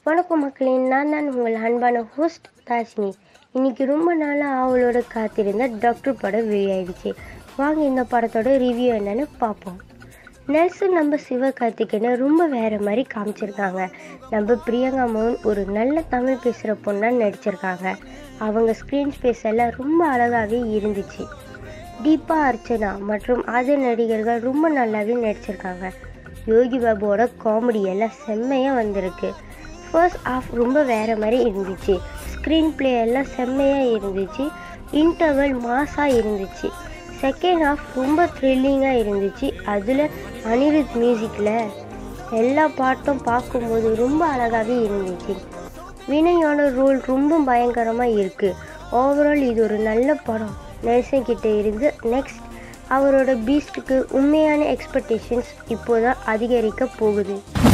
வணக்கம் மக்களே நான் தான் உங்கள் அன்பான ஹோஸ்ட் தாஷினி இன்னைக்கு ரொம்ப நாளாக அவளோட காத்திருந்த டாக்டர் படம் வெளியாயிடுச்சு வாங்க இந்த படத்தோட ரிவ்யூ என்னன்னு பார்ப்போம் நெல்சன் நம்ம சிவகார்த்திகேயனை ரொம்ப வேற மாதிரி காமிச்சிருக்காங்க நம்ம பிரியங்கா மோகன் ஒரு நல்ல தமிழ் பேசுகிற பொண்ணாக நடிச்சிருக்காங்க அவங்க ஸ்க்ரீன் ஸ்பேஸ் எல்லாம் ரொம்ப அழகாகவே இருந்துச்சு தீபா அர்ச்சனா மற்றும் அதர் நடிகர்கள் ரொம்ப நல்லாவே நடிச்சிருக்காங்க யோகி பாபுவோட காமெடி எல்லாம் செம்மையாக வந்திருக்கு ஃபர்ஸ்ட் ஆஃப் ரொம்ப வேற மாதிரி இருந்துச்சு ஸ்க்ரீன் ப்ளே எல்லாம் செம்மையாக இருந்துச்சு இன்டர்வல் மாஸாக இருந்துச்சு செகண்ட் ஹாஃப் ரொம்ப த்ரில்லிங்காக இருந்துச்சு அதில் அனிருத் மியூசிக்கில் எல்லா பாட்டும் பார்க்கும்போது ரொம்ப அழகாகவே இருந்துச்சு வினயோட ரோல் ரொம்ப பயங்கரமாக இருக்குது ஓவரால் இது ஒரு நல்ல படம் நெல்சன் கிட்ட இருந்து நெக்ஸ்ட் அவரோட பீஸ்டுக்கு உண்மையான எக்ஸ்பெக்டேஷன்ஸ் இப்போதான் அதிகரிக்க போகுது